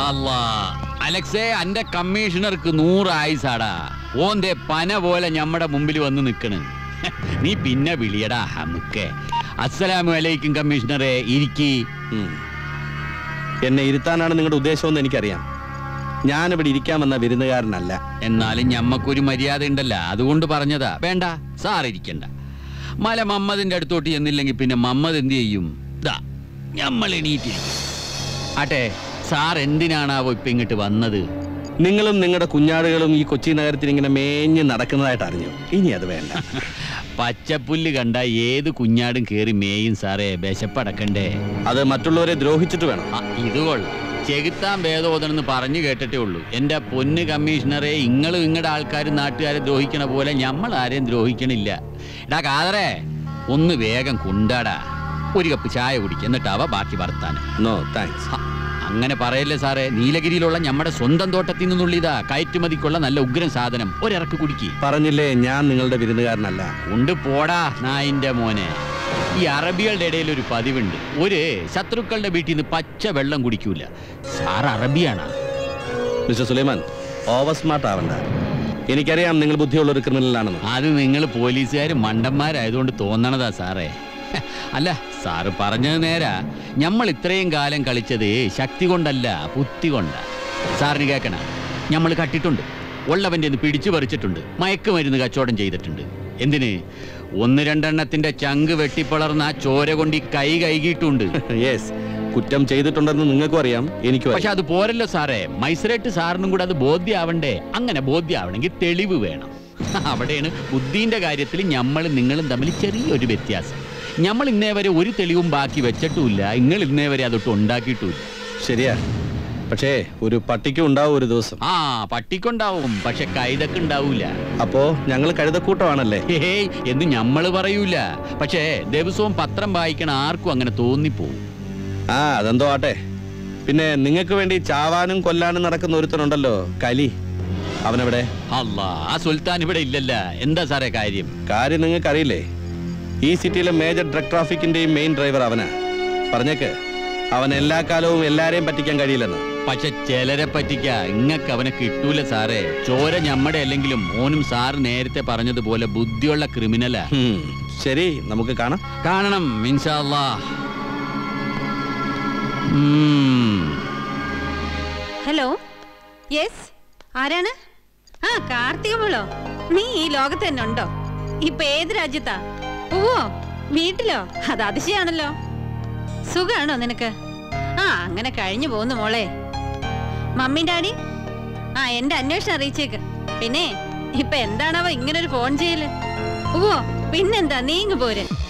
അല്ലാ അലക്സേ അന്റെ കമ്മീഷണർക്ക് നൂറ് ആയുസാടാ ഓന്റെ പന പോലെ ഞമ്മടെ മുമ്പിൽ വന്ന് നിക്കണ് നീ പിന്നെ വിളിയടാ ഹമുക്കെ അസ്സലാമു അലൈക്കും കമ്മീഷണറെ ഇരിക്കി ഉം. എന്നെ ഇരുത്താനാണ് നിങ്ങളുടെ ഉദ്ദേശമെന്ന് എനിക്കറിയാം ഞാനിവിടെ ഇരിക്കാൻ വന്ന വിരുന്നുകാരനല്ല എന്നാലും ഞമ്മക്കൊരു മര്യാദ ഉണ്ടല്ലോ അതുകൊണ്ട് പറഞ്ഞതാ വേണ്ട സാർ ഇരിക്കണ്ട മല മമ്മദിന്റെ അടുത്തോട്ട് ചെന്നില്ലെങ്കിൽ പിന്നെ മമ്മദ് എന്ത് ചെയ്യും ദാ ഞമ്മൾ എണീറ്റിരിക്കും ആട്ടെ സാർ എന്തിനാണാവോ ഇപ്പൊ ഇങ്ങോട്ട് വന്നത് നിങ്ങളും നിങ്ങളുടെ കുഞ്ഞാടുകളും ഈ കൊച്ചി നഗരത്തിൽ ഇങ്ങനെ മേഞ്ഞ് നടക്കുന്നതായിട്ട് അറിഞ്ഞു ഇനി അത് വേണ്ട പച്ചപ്പുല്ല് കണ്ട ഏത് കുഞ്ഞാടും കേറി മേയും സാറേ വിശപ്പടക്കണ്ടേ അത് മറ്റുള്ളവരെ ദ്രോഹിച്ചിട്ട് വേണം ആ, ഇത് കൊള്ളാം ചെകുത്താൻ ഭേദോദനെന്ന് പറഞ്ഞു കേട്ടിട്ടേ ഉള്ളൂ എന്റെ പൊന്ന് കമ്മീഷണറെ ഇങ്ങളും ഇങ്ങടെ ആൾക്കാർ നാട്ടുകാരെ ദ്രോഹിക്കണ പോലെ ഞമ്മൾ ആരെയും ദ്രോഹിക്കണില്ല എടാ കാതറേ ഒന്ന് വേഗം കൊണ്ടാടാ ഒരു കപ്പ് ചായ കുടിക്കുക എന്നിട്ടാവ ബാക്കി വർത്താനം നോ താങ്ക്സ് ഹ, അങ്ങനെ പറയല്ലേ സാറേ നീലഗിരിയിലുള്ള നമ്മുടെ സ്വന്തം തോട്ടത്തിൽ നിന്നുള്ളിതാ കയറ്റുമതിക്കുള്ള നല്ല ഉഗ്രൻ സാധനം ഒരിറക്ക് കുടിക്കി പറഞ്ഞില്ലേ ഞാൻ നിങ്ങളുടെ വിരുന്നുകാരനല്ല ഉണ്ട് പോടാ നായിന്റെ മോനെ ഈ അറബികളുടെ ഇടയിൽ ഒരു പതിവുണ്ട് ഒരു ശത്രുക്കളുടെ വീട്ടിൽ നിന്ന് പച്ച വെള്ളം കുടിക്കൂല സാർ അറബിയാണ് മിസ്റ്റർ സുലൈമാൻ ഓവർ സ്മാർട്ട് ആവണ്ട എനിക്കറിയാം നിങ്ങൾ ബുദ്ധിയുള്ള ഒരു ക്രിമിനലാണെന്ന് അത് നിങ്ങൾ പോലീസുകാർ മണ്ടന്മാരായതുകൊണ്ട് തോന്നണതാ സാറേ ഹ, അല്ല സാറ് പറഞ്ഞത് നേരാ നമ്മൾ ഇത്രയും കാലം കളിച്ചത് ശക്തി കൊണ്ടല്ല ബുദ്ധി കൊണ്ടാ സാറിന് കേൾക്കണ നമ്മൾ കട്ടിട്ടുണ്ട് ഉള്ളവൻ്റെ ഒന്ന് പിടിച്ചു പറിച്ചിട്ടുണ്ട് മയക്കുമരുന്ന് കച്ചവടം ചെയ്തിട്ടുണ്ട് എന്തിന് ഒന്ന് രണ്ടെണ്ണത്തിന്റെ ചങ്ക് വെട്ടിപ്പിളർന്ന ആ ചോര കൊണ്ട് ഈ കൈ കൈകിയിട്ടുണ്ട് യെസ് കുറ്റം ചെയ്തിട്ടുണ്ടെന്ന് നിങ്ങൾക്കും അറിയാം എനിക്കും പക്ഷെ അത് പോരല്ലോ സാറേ മൈസറേറ്റ് സാറിനും കൂടെ അത് ബോധ്യാവണ്ടേ അങ്ങനെ ബോധ്യാവണമെങ്കിൽ തെളിവ് വേണം അവിടെയാണ് ബുദ്ധിന്റെ കാര്യത്തിൽ ഞമ്മളും നിങ്ങളും തമ്മിൽ ചെറിയൊരു വ്യത്യാസം നമ്മൾ ഇന്നേ വരെ ഒരു തെളിവും ബാക്കി വെച്ചിട്ടുമില്ല നിങ്ങൾ ഇന്നേ വരെ അതൊട്ട് ഉണ്ടാക്കിയിട്ടുമില്ല ശരിയാ പക്ഷേ ഒരു പട്ടിക്കും ഉണ്ടാവും ഒരു ദിവസം ആ പട്ടിക്കുണ്ടാവും പക്ഷെ കൈതക്ക് ഉണ്ടാവൂല അപ്പോ ഞങ്ങൾ കഴുതക്കൂട്ടമാണല്ലേ ഹേയ് എന്ന് ഞമ്മള് പറയൂല പക്ഷേ ദിവസവും പത്രം വായിക്കണ ആർക്കും അങ്ങനെ തോന്നിപ്പോവും ആ അതെന്തോ ആട്ടെ പിന്നെ നിങ്ങൾക്ക് വേണ്ടി ചാവാനും കൊല്ലാനും നടക്കുന്ന ഒരുത്തനുണ്ടല്ലോ കലി അവനെവിടെ അല്ലാ ആ സുൽത്താൻ ഇവിടെ ഇല്ലല്ല എന്താ സാറേ കാര്യം കാര്യം നിങ്ങൾക്ക് അറിയില്ലേ ഈ സിറ്റിയിലെ മേജർ ഡ്രഗ് ട്രാഫിക്കിന്റെയും മെയിൻ ഡ്രൈവർ അവനാ പറഞ്ഞേക്ക് അവൻ എല്ലാ കാലവും എല്ലാരെയും പറ്റിക്കാൻ കഴിയില്ലെന്ന് പക്ഷെ ചിലരെ പറ്റിക്ക ഇങ്ങക്ക് അവനെ കിട്ടൂല സാറേ ചോര ഞമ്മടെ അല്ലെങ്കിലും ഓനും സാറ് നേരത്തെ പറഞ്ഞതുപോലെ ബുദ്ധിയുള്ള ക്രിമിനലാ ഹും, ശരി നമുക്ക് കാണാം കാണണം ഇൻഷാല്ലാ ഉം. ഹലോ യെസ് ആരാണ് ആ കാർത്തികമുള്ളോ നീ ഈ ലോകത്ത് തന്നെ ഉണ്ടോ ഇപ്പൊ ഏത് രാജ്യത്താ ഓ വീട്ടിലോ അത് അതിശയാണല്ലോ സുഖാണോ നിനക്ക് ആ അങ്ങനെ കഴിഞ്ഞു പോന്നു മോളെ മമ്മി ഡാഡി ആ എന്റെ അന്വേഷണം അറിയിച്ചേക്ക് പിന്നെ ഇപ്പൊ എന്താണാവോ ഇങ്ങനെ ഒരു ഫോൺ ചെയ്യല് ഓ പിന്നെന്താ നീങ്ങ് പോരെ